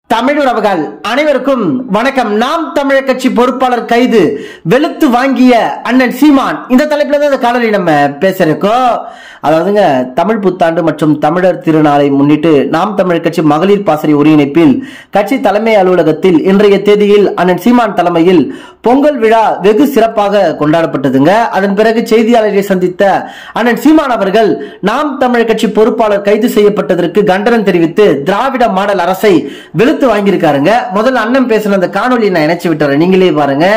தமிழ் உறவுகள் அனைவருக்கும் வணக்கம் நாம் தமிழர் கட்சி பொறுப்பாளர் கைது வெளுத்து வாங்கிய அண்ணன் சீமான் இந்த தலைப்புல தான் இந்த காணொலி நம்ம பேசுறோம் அதாவதுங்க தமிழ் புத்தாண்டு மற்றும் தமிழர் திருநாளை முன்னிட்டு நாம் தமிழர் கட்சி மகளிர் பாசறை ஒருங்கிணைப்பில் கட்சி தலைமை அலுவலகத்தில் இன்றைய தேதியில் அண்ணன் சீமான் தலைமையில் பொங்கல் விழா வெகு சிறப்பாக கொண்டாடப்பட்டதுங்க அதன் பிறகு செய்தியாளரை சந்தித்த அண்ணன் சீமான் அவர்கள் நாம் தமிழர் கட்சி பொறுப்பாளர் கைது செய்யப்பட்டதற்கு கண்டனம் தெரிவித்து திராவிட மாடல் அரசை வெளுத்து வாங்கியிருக்காருங்க முதல்ல அண்ணன் பேசின அந்த காணொலி நான் இணைச்சு விட்டுறேன் நீங்களே பாருங்க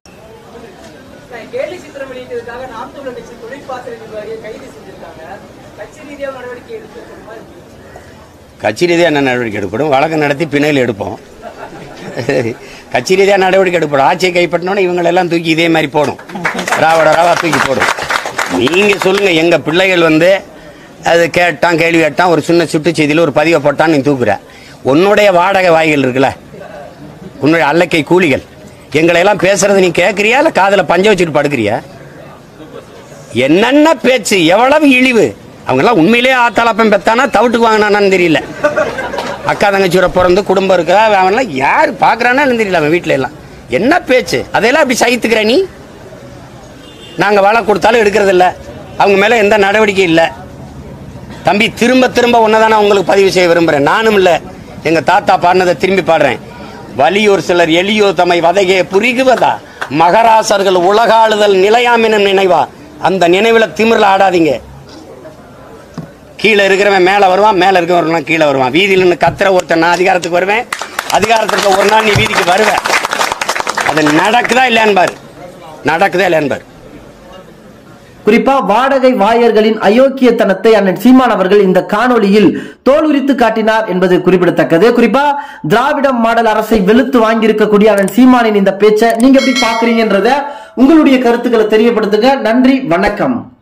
கேலி சித்திரம் வெளியிட்டதுக்காக நாம் தமிழர் கட்சி தொழிற்பாசறை நிர்வாகியை கைது செஞ்சிருக்காங்க கட்சி ரீதியாக நடவடிக்கை எடுத்துருக்கணுமா கட்சி ரீதியாக என்ன நடவடிக்கை எடுக்கப்படும் வழக்கு நடத்தி பிணையில் எடுப்போம் கட்சி ரீதியாக நடவடிக்கை எடுப்படும் ஆட்சியை கைப்பற்றினோன்னே இவங்களெல்லாம் தூக்கி இதே மாதிரி போடும் ராவட ராவா தூக்கி போடும் நீங்கள் சொல்லுங்கள் எங்கள் பிள்ளைகள் வந்து அது கேட்டான் கேள்வி கேட்டான் ஒரு சின்ன சுட்டு செய்தியில் ஒரு பதிவை போட்டான் நீ தூக்குற உன்னுடைய வாடகை வாய்கள் இருக்குல்ல உன்னுடைய அல்லக்கை கூலிகள் எங்களை எல்லாம் பேசுறது நீ கேட்குறியா இல்லை காதில் பஞ்ச வச்சுட்டு படுக்கிறியா என்னென்ன பேச்சு எவ்வளவு இழிவு அவங்கெல்லாம் உண்மையிலேயே ஆத்தாளப்பன் பெத்தானா தவிட்டுக்கு வாங்கினானான்னு தெரியல அக்கா தங்கச்சியோட பிறந்து குடும்பம் இருக்கா அவன்லாம் யார் பார்க்குறான்னு தெரியல அவன் வீட்டில எல்லாம் என்ன பேச்சு அதையெல்லாம் அப்படி சகித்துக்கிற நீ நாங்கள் வேலை கொடுத்தாலும் எடுக்கிறது இல்ல அவங்க மேலே எந்த நடவடிக்கை இல்லை தம்பி திரும்ப திரும்ப ஒன்னதானே உங்களுக்கு பதிவு செய்ய விரும்புகிறேன் நானும் இல்லை எங்கள் தாத்தா பாடினதை திரும்பி பாடுறேன் வலியோர் சிலர் எளியோர் தம்மை வதையே புரிகுவதா மகராசர்கள் உலகாளுதல் நிலையாமெனும் நினைவா அந்த நினைவில் திமிரில் ஆடாதீங்க கீழே இருக்கிறவன் மேலே வருவான் மேலே இருக்கிறவன் கீழே வருவான் வீதியில் நின்று கத்துற ஒருத்தன் நான் அதிகாரத்துக்கு வருவேன் அதிகாரத்துக்கு ஒரு நாள் நீ வீதிக்கு வருவேன் அது நடக்குதா இல்லையான்னு பாரு நடக்குதா இல்லையான்னு பாரு குறிப்பா வாடகை வாயர்களின் அயோக்கியத்தனத்தை அண்ணன் சீமான் அவர்கள் இந்த காணொளியில் தோலுரித்து காட்டினார் என்பது குறிப்பிடத்தக்கது குறிப்பா திராவிடம் மாடல் அரசை வெளுத்து வாங்கியிருக்கக்கூடிய அண்ணன் சீமானின் இந்த பேச்சை நீங்க எப்படி பாக்குறீங்கன்றத உங்களுடைய கருத்துக்களை தெரியப்படுத்துங்க நன்றி வணக்கம்